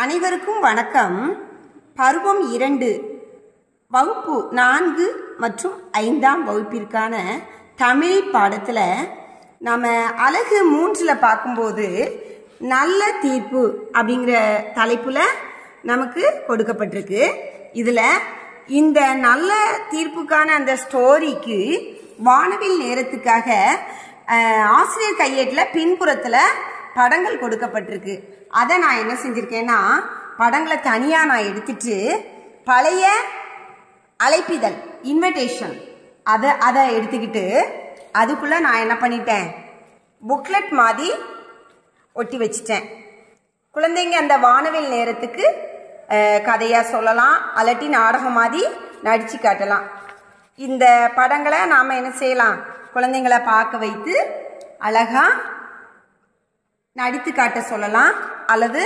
அனைவருக்கும் வணக்கம் பருவம் இரண்டு வகுப்பு நான்கு மற்றும் ஐந்தாம் வகுப்பிற்கான தமிழ் பாடத்தில் நம்ம அழகு மூன்றில் பார்க்கும்போது நல்ல தீர்ப்பு அப்படிங்கிற தலைப்பில் நமக்கு கொடுக்கப்பட்டிருக்கு இதில் இந்த நல்ல தீர்ப்புக்கான அந்த ஸ்டோரிக்கு வானவில் நேரத்துக்காக அஹ், ஆசிரியர் கையேட்டில் பின்புறத்தில் படங்கள் கொடுக்கப்பட்டிருக்கு அதை நான் என்ன செஞ்சுருக்கேன்னா படங்களை தனியாக நான் எடுத்துட்டு பழைய அழைப்பிதழ் இன்விடேஷன் அதை அதை எடுத்துக்கிட்டு அதுக்குள்ளே நான் என்ன பண்ணிட்டேன் புக்லெட் மாதிரி ஒட்டி வச்சிட்டேன் குழந்தைங்க அந்த வானவில் நேரத்துக்கு கதையாக சொல்லலாம் அல்லாட்டி நாடகம் மாதிரி நடித்து காட்டலாம் இந்த படங்களை நாம் என்ன செய்யலாம் குழந்தைங்களை பார்க்க வைத்து அழகா நடித்து காட்ட சொல்லலாம் அல்லது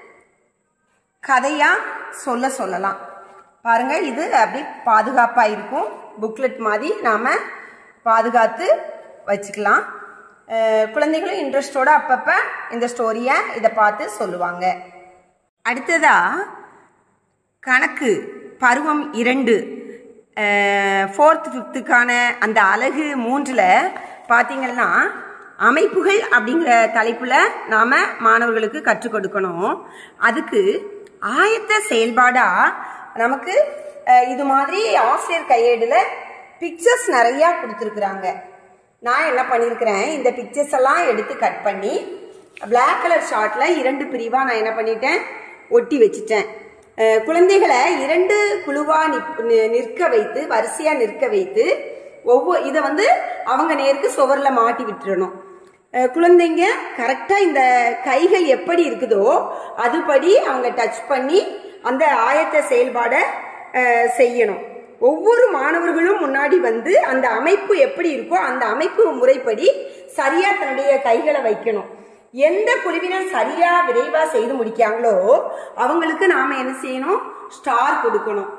கதையா சொல்ல சொல்லலாம் பாருங்க இது அப்படி பாதுகாப்பா இருக்கும் புக்லெட் மாதிரி நாம பாதுகாத்து வச்சுக்கலாம் அஹ் குழந்தைகளும் இன்ட்ரெஸ்டோட அப்பப்ப இந்த ஸ்டோரியை இதை பார்த்து சொல்லுவாங்க அடுத்ததா கணக்கு பருவம் இரண்டு ஃபோர்த் ஃபிஃப்த்துக்கான அந்த அழகு மூன்றில் பார்த்தீங்கன்னா அமைப்புகள் அப்படிங்கிற தலைப்பில் நாம் மாணவர்களுக்கு கற்றுக் கொடுக்கணும் அதுக்கு ஆயத்த செயல்பாடாக நமக்கு அஹ், இது மாதிரி ஆசிரியர் கையேடில் பிக்சர்ஸ் நிறையா கொடுத்துருக்குறாங்க நான் என்ன பண்ணியிருக்கிறேன் இந்த பிக்சர்ஸ் எல்லாம் எடுத்து கட் பண்ணி பிளாக் கலர் ஷார்ட்டில் இரண்டு பிரிவாக நான் என்ன பண்ணிட்டேன் ஒட்டி வச்சுட்டேன் அஹ் குழந்தைகளை இரண்டு குழுவா நிப்- நி- நிற்க வைத்து வரிசையா நிற்க வைத்து ஒவ்வொரு இதை வந்து அவங்க நேருக்கு சுவர்ல மாட்டி விட்டுறணும் அஹ் குழந்தைங்க கரெக்டா இந்த கைகள் எப்படி இருக்குதோ அதுபடி அவங்க டச் பண்ணி அந்த ஆயத்த செயல்பாடை அஹ், செய்யணும் ஒவ்வொரு மாணவர்களும் முன்னாடி வந்து அந்த அமைப்பு எப்படி இருக்கோ அந்த அமைப்பு முறைப்படி சரியா தன்னுடைய கைகளை வைக்கணும் எந்த குழுவினர் சரியா விரைவா செய்து முடிக்காங்களோ அவங்களுக்கு நாம என்ன செய்யணும் ஸ்டார் கொடுக்கணும்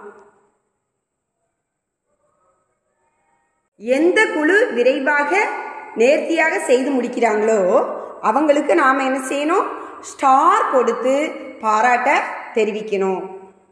எந்த குழு விரைவாக நேர்த்தியாக செய்து முடிக்கிறாங்களோ அவங்களுக்கு நாம என்ன செய்யணும் ஸ்டார் கொடுத்து பாராட்ட தெரிவிக்கணும்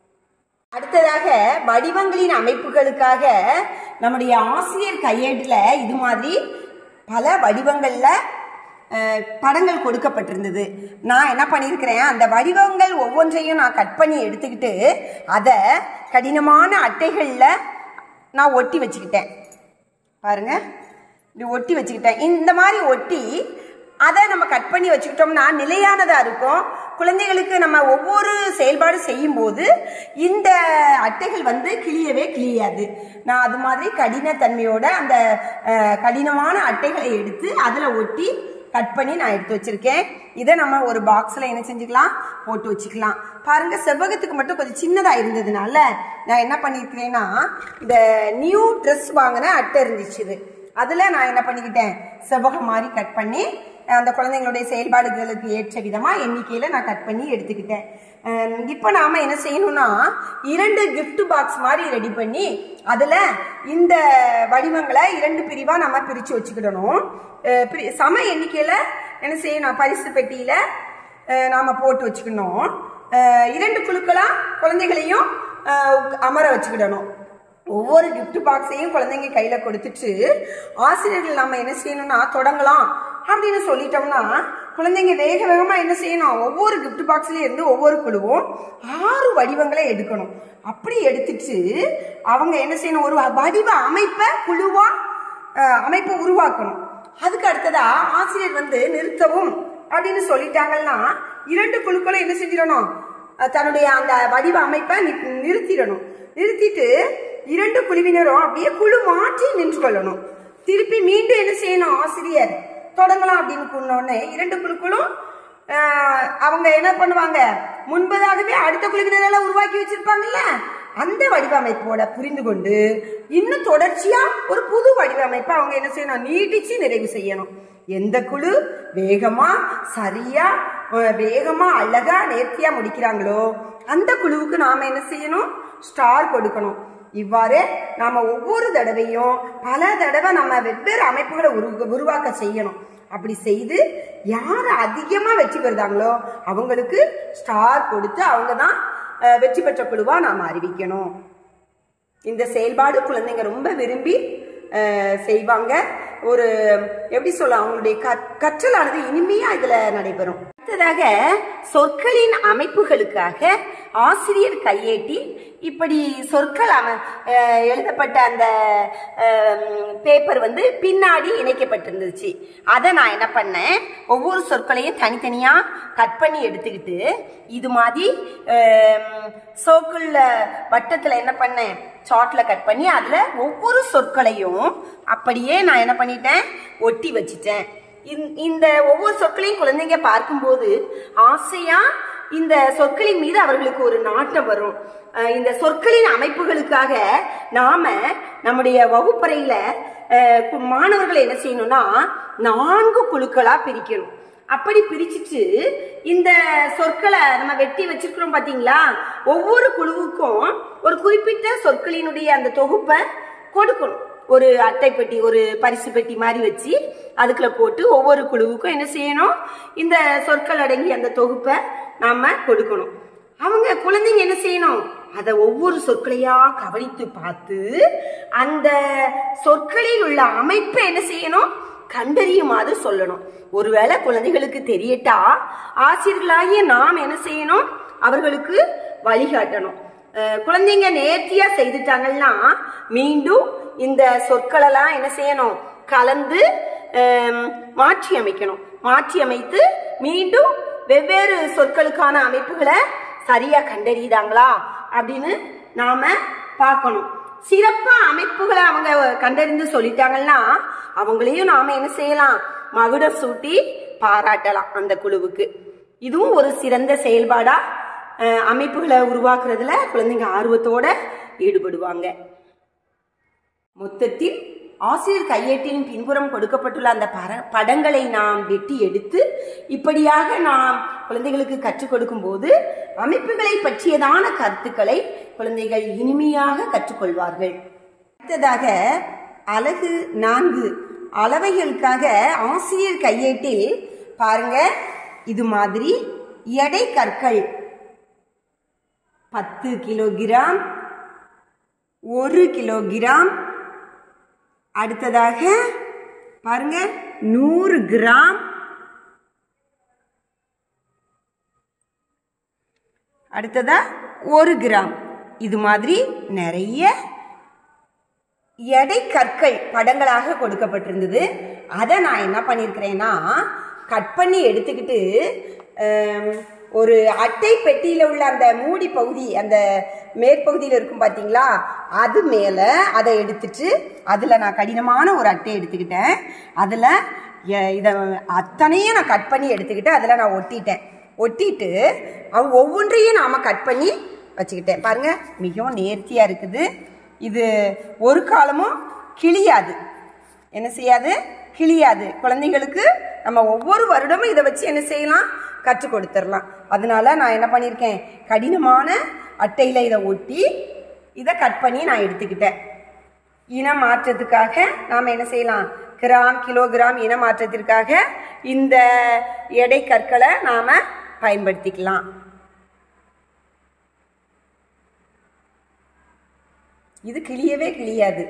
அடுத்ததாக வடிவங்களின் அமைப்புகளுக்காக நம்முடைய ஆசிரியர் கையேட்டில் இது மாதிரி பல வடிவங்களில் அஹ், படங்கள் கொடுக்கப்பட்டிருந்தது நான் என்ன பண்ணியிருக்கிறேன் அந்த வடிவங்கள் ஒவ்வொன்றையும் நான் கட் பண்ணி எடுத்துக்கிட்டு அதை கடினமான அட்டைகளில் நான் ஒட்டி வச்சுக்கிட்டேன் பாருங்க இப்படி ஒட்டி வச்சுக்கிட்டேன் இந்த மாதிரி ஒட்டி அதை நம்ம கட் பண்ணி வச்சுக்கிட்டோம்னா நிலையானதாக இருக்கும் குழந்தைகளுக்கு நம்ம ஒவ்வொரு செயல்பாடு செய்யும்போது இந்த அட்டைகள் வந்து கிளியவே கிளியாது நான் அது மாதிரி கடினத்தன்மையோட அந்த அஹ், கடினமான அட்டைகளை எடுத்து அதில் ஒட்டி கட் பண்ணி நான் எடுத்து வச்சிருக்கேன் இதை நம்ம ஒரு பாக்ஸில் என்ன செஞ்சுக்கலாம் போட்டு வச்சுக்கலாம் பாருங்க செவ்வகத்துக்கு மட்டும் கொஞ்சம் சின்னதாக இருந்ததுனால நான் என்ன பண்ணியிருக்கிறேன்னா இந்த நியூ ட்ரெஸ் வாங்கின அட்டை இருந்துச்சு இது அதில் நான் என்ன பண்ணிக்கிட்டேன் செவ்வகம் மாதிரி கட் பண்ணி அந்த குழந்தைங்களுடைய செயல்பாடுகளுக்கு ஏற்ற விதமாக எண்ணிக்கையில் நான் கட் பண்ணி எடுத்துக்கிட்டேன் இப்போ நாம் என்ன செய்யணும்னா இரண்டு gift பாக்ஸ் மாதிரி ரெடி பண்ணி அதில் இந்த வடிவங்களை இரண்டு பிரிவாக நம்ம பிரித்து வச்சுக்கிடணும் அஹ் பிரி- சம எண்ணிக்கையில் என்ன செய்யணும் பரிசு பெட்டியில் அஹ் நாம போட்டு வச்சுக்கணும் அஹ் இரண்டு குழுக்களா குழந்தைகளையும் அஹ் உக்- அமர வச்சுக்கிடணும் ஒவ்வொரு gift பாக்ஸையும் குழந்தைங்க கையில கொடுத்துட்டு ஆசிரியர்கள் நம்ம என்ன செய்யணும்னா தொடங்கலாம் அப்படின்னு சொல்லிட்டோம்னா குழந்தைங்க வேக வேகமா என்ன செய்யணும் ஒவ்வொரு gift பாக்ஸ்லயும் இருந்து ஒவ்வொரு குழுவும் ஆறு வடிவங்களை எடுக்கணும் அப்படி எடுத்துட்டு அவங்க என்ன செய்யணும் ஒரு வடிவ அமைப்பை குழுவா அஹ், அமைப்பை உருவாக்கணும் அதுக்கு அடுத்ததா ஆசிரியர் வந்து நிறுத்தவும் அப்படின்னு சொல்லிட்டாங்கன்னா இரண்டு குழுக்களும் என்ன செஞ்சிடணும் அஹ் தன்னுடைய அந்த வடிவ அமைப்பை நி- நிறுத்திடணும் நிறுத்திட்டு இரண்டு குழுவினரும் அப்படியே குழு மாற்றி நின்று கொள்ளணும் திருப்பி மீண்டும் என்ன செய்யணும் ஆசிரியர் தொடங்கலாம் அப்படின்னு சொன்ன உடனே இரண்டு குழுக்களும் அஹ், அவங்க என்ன பண்ணுவாங்க முன்பதாகவே அடுத்த குழுவினரெல்லாம் உருவாக்கி வச்சிருப்பாங்கல்ல அந்த வடிவமைப்போட புரிந்து கொண்டு இன்னும் தொடர்ச்சியா ஒரு புது வடிவமைப்பை அவங்க என்ன செய்யணும் நீட்டிச்சு நிறைவு செய்யணும் எந்த குழு வேகமா சரியா அஹ், வேகமா அழகா நேர்த்தியா முடிக்கிறாங்களோ அந்த குழுவுக்கு நாம என்ன செய்யணும் ஸ்டார் கொடுக்கணும் இவ்வாறு நாம ஒவ்வொரு தடவையும் பல தடவை நம்ம வெவ்வேறு அமைப்புகளை உரு உருவாக்க செய்யணும் அப்படி செய்து யார் அதிகமா வெற்றி பெறுதாங்களோ அவங்களுக்கு ஸ்டார் கொடுத்து அவங்க தான் அஹ், வெற்றி பெற்ற குழுவா நாம அறிவிக்கணும் இந்த செயல்பாடு குழந்தைங்க ரொம்ப விரும்பி அஹ், செய்வாங்க ஒரு எப்படி சொல்ல அவங்களுடைய கற்- கற்றலானது இனிமையா இதுல நடைபெறும் அடுத்ததாக சொற்களின் அமைப்புகளுக்காக ஆசிரியர் கையேட்டி இப்படி சொற்கள் அம அஹ், எழுதப்பட்ட அந்த பேப்பர் வந்து பின்னாடி இணைக்கப்பட்டிருந்துச்சு அதை நான் என்ன பண்ணேன் ஒவ்வொரு சொற்களையும் தனித்தனியா கட் பண்ணி எடுத்துக்கிட்டு இது மாதிரி சோக்கிள்ல வட்டத்துல என்ன பண்ணேன் சார்ட்ல கட் பண்ணி அதுல ஒவ்வொரு சொற்களையும் அப்படியே நான் என்ன பண்ணிட்டேன் ஒட்டி வச்சிட்டேன் இந்த- இந்த ஒவ்வொரு சொற்களையும் குழந்தைங்க பார்க்கும்போது ஆசையா இந்த சொற்களின் மீது அவர்களுக்கு ஒரு நாட்டம் வரும் அஹ் இந்த சொற்களின் அமைப்புகளுக்காக நாம நம்முடைய வகுப்பறையில அஹ், கு- மாணவர்களை என்ன செய்யணும்னா நான்கு குழுக்களா பிரிக்கணும் அப்படி பிரிச்சுட்டு இந்த சொற்களை நம்ம வெட்டி வச்சிருக்கிறோம் பாத்தீங்களா ஒவ்வொரு குழுவுக்கும் ஒரு குறிப்பிட்ட சொற்களினுடைய அந்த தொகுப்பை கொடுக்கணும் ஒரு அட்டை பெட்டி ஒரு பரிசு பெட்டி மாதிரி வச்சு அதுக்குள்ள போட்டு ஒவ்வொரு குழுவுக்கும் என்ன செய்யணும் இந்த சொற்கள் அடங்கிய அந்த தொகுப்பை நாம கொடுக்கணும் அவங்க குழந்தைங்க என்ன செய்யணும் அதை ஒவ்வொரு சொற்களையா கவனித்து பார்த்து அந்த சொற்களில் உள்ள அமைப்பை என்ன செய்யணும் கண்டறியுமாறு சொல்லணும் ஒருவேளை குழந்தைகளுக்கு தெரியட்டா ஆசிரியர்களாகிய நாம் என்ன செய்யணும் அவர்களுக்கு வழிகாட்டணும் அஹ் குழந்தைங்க நேர்த்தியா செய்துட்டாங்கன்னா மீண்டும் இந்த சொற்களெல்லாம் என்ன செய்யணும் கலந்து அஹ், மாற்றி அமைக்கணும் மாற்றி அமைத்து மீண்டும் வெவ்வேறு சொற்களுக்கான அமைப்புகளை சரியா கண்டறியுதாங்களா அப்படின்னு நாம பார்க்கணும் சிறப்பா அமைப்புகளை அவங்க கண்டறிந்து சொல்லிட்டாங்கன்னா அவங்களையும் நாம என்ன செய்யலாம் மகுடம் சூட்டி பாராட்டலாம் அந்த குழுவுக்கு இதுவும் ஒரு சிறந்த செயல்பாடா அஹ், அமைப்புகளை உருவாக்குறதுல குழந்தைங்க ஆர்வத்தோட ஈடுபடுவாங்க மொத்தத்தில் ஆசிரியர் கையேட்டின் பின்புறம் கொடுக்கப்பட்டுள்ள அந்த பர படங்களை நாம் வெட்டி எடுத்து இப்படியாக நாம் குழந்தைகளுக்கு கற்றுக் கொடுக்கும் போது அமைப்புகளை பற்றியதான கருத்துக்களை குழந்தைகள் இனிமையாக கற்றுக்கொள்வார்கள் அடுத்ததாக அழகு நான்கு அளவைகளுக்காக ஆசிரியர் கையேட்டில் பாருங்க இது மாதிரி எடை கற்கள் பத்து கிலோகிராம் ஒரு கிலோகிராம் அடுத்ததாக பாருங்க நூறு கிராம் அடுத்ததா ஒரு கிராம் இது மாதிரி நிறைய எடை கற்கள் படங்களாக கொடுக்கப்பட்டிருந்தது அதை நான் என்ன பண்ணியிருக்கிறேன்னா கட் பண்ணி எடுத்துக்கிட்டு ஆம், ஒரு அட்டை பெட்டியில் உள்ள அந்த மூடி பகுதி அந்த மேற்பகுதியில் இருக்கும் பார்த்தீங்களா அது மேலே அதை எடுத்துட்டு அதில் நான் கடினமான ஒரு அட்டை எடுத்துக்கிட்டேன் அதில் இதை அத்தனையும் நான் கட் பண்ணி எடுத்துக்கிட்டு அதில் நான் ஒட்டிட்டேன் ஒட்டிட்டு அவ் ஒவ்வொன்றையும் நாம் கட் பண்ணி வச்சுக்கிட்டேன் பாருங்க மிகவும் நேர்த்தியாக இருக்குது இது ஒரு காலமும் கிழியாது என்ன செய்யாது கிழியாது குழந்தைங்களுக்கு நம்ம ஒவ்வொரு வருடமும் இதை வச்சு என்ன செய்யலாம் கற்றுக் கொடுத்துடலாம் அதனால நான் என்ன பண்ணியிருக்கேன் கடினமான அட்டையில் இதை ஒட்டி இதை கட் பண்ணி நான் எடுத்துக்கிட்டேன் இன மாற்றத்துக்காக நாம் என்ன செய்யலாம் கிராம் கிலோகிராம் இன மாற்றத்திற்காக இந்த எடை கற்களை நாம் பயன்படுத்திக்கலாம் இது கிளியவே கிளியாது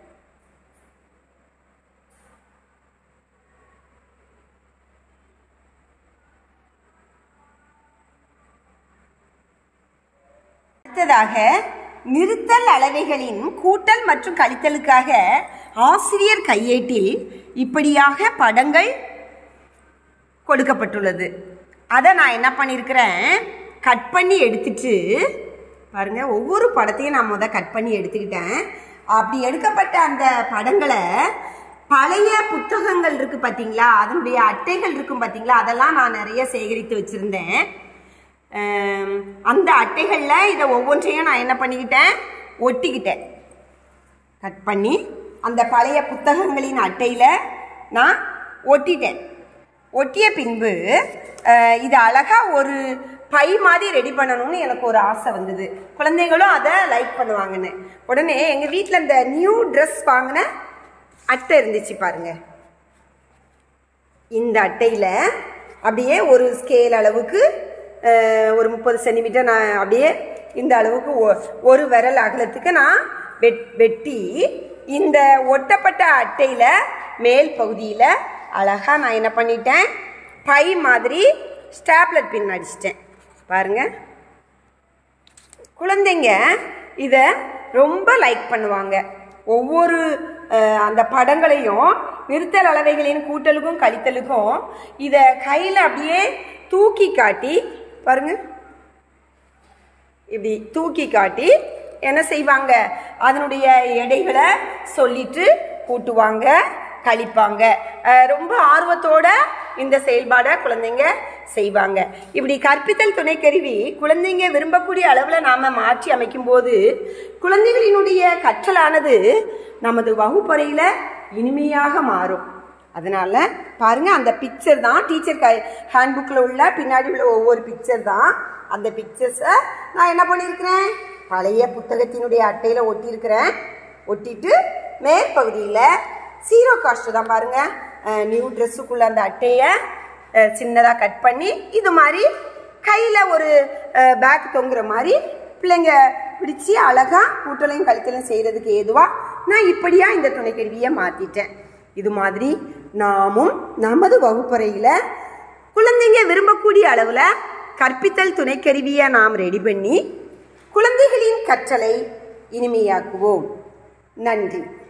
அடுத்ததாக நிறுத்தல் அளவைகளின் கூட்டல் மற்றும் கழித்தலுக்காக ஆசிரியர் கையேட்டில் இப்படியாக படங்கள் கொடுக்கப்பட்டுள்ளது அதை நான் என்ன பண்ணியிருக்கிறேன் கட் பண்ணி எடுத்துட்டு பாருங்க ஒவ்வொரு படத்தையும் நான் முத கட் பண்ணி எடுத்துக்கிட்டேன் அப்படி எடுக்கப்பட்ட அந்த படங்களை பழைய புத்தகங்கள் இருக்கு பார்த்தீங்களா அதனுடைய அட்டைகள் இருக்கும் பார்த்தீங்களா அதெல்லாம் நான் நிறைய சேகரித்து வச்சிருந்தேன் ஆம், அந்த அட்டைகளில் இதை ஒவ்வொன்றையும் நான் என்ன பண்ணிக்கிட்டேன் ஒட்டிக்கிட்டேன் கட் பண்ணி அந்த பழைய புத்தகங்களின் அட்டையில் நான் ஒட்டிட்டேன் ஒட்டிய பின்பு அஹ், இது அழகா ஒரு பை மாதிரி ரெடி பண்ணணும்னு எனக்கு ஒரு ஆசை வந்தது குழந்தைங்களும் அதை லைக் பண்ணுவாங்கன்னு உடனே எங்கள் வீட்டில் இந்த நியூ ட்ரெஸ் வாங்கின அட்டை இருந்துச்சு பாருங்க இந்த அட்டையில் அப்படியே ஒரு ஸ்கேல் அளவுக்கு அஹ், ஒரு முப்பது சென்டிமீட்டர் நான் அப்படியே இந்த அளவுக்கு ஒ- ஒரு விரல் அகலத்துக்கு நான் வெட் வெட்டி இந்த ஒட்டப்பட்ட அட்டையில் மேல் பகுதியில் அழகா நான் என்ன பண்ணிட்டேன் பை மாதிரி ஸ்டாப்லர் பின் அடிச்சிட்டேன் பாருங்க குழந்தைங்க இதை ரொம்ப லைக் பண்ணுவாங்க ஒவ்வொரு அஹ், அந்த படங்களையும் நிறுத்தல் அளவைகளின் கூட்டலுக்கும் கழித்தலுக்கும் இதை கையில் அப்படியே தூக்கி காட்டி பாருங்க இப்படி தூக்கி காட்டி என்ன செய்வாங்க அதனுடைய எடைகளை சொல்லிட்டு கூட்டுவாங்க கழிப்பாங்க அஹ் ரொம்ப ஆர்வத்தோட இந்த செயல்பாடை குழந்தைங்க செய்வாங்க இப்படி கற்பித்தல் துணைக்கருவி குழந்தைங்க விரும்பக்கூடிய அளவில் நாம மாற்றி அமைக்கும் போது குழந்தைகளினுடைய கற்றலானது நமது வகுப்பறையில இனிமையாக மாறும் அதனால பாருங்க அந்த பிக்சர் தான் டீச்சர் கை ஹேண்ட்புக்கில் உள்ள பின்னாடி உள்ள ஒவ்வொரு பிக்சர் தான் அந்த பிக்சர்ஸை நான் என்ன பண்ணியிருக்கிறேன் பழைய புத்தகத்தினுடைய அட்டையில் ஒட்டியிருக்கிறேன் ஒட்டிட்டு மேற்பகுதியில் ஜீரோ காஸ்ட் தான் பாருங்க நியூ ட்ரெஸ்ஸுக்குள்ள அந்த அட்டையை சின்னதாக கட் பண்ணி இது மாதிரி கையில் ஒரு பேக் தொங்குற மாதிரி பிள்ளைங்க பிடிச்சி அழகா கூட்டலையும் கழித்தலையும் செய்கிறதுக்கு ஏதுவாக நான் இப்படியா இந்த துணைக்கருவியை மாற்றிட்டேன் இது மாதிரி நாமும் நமது வகுப்பறையில் குழந்தைங்க விரும்பக்கூடிய அளவில் கற்பித்தல் துணைக்கருவியை நாம் ரெடி பண்ணி குழந்தைகளின் கற்றலை இனிமையாக்குவோம் நன்றி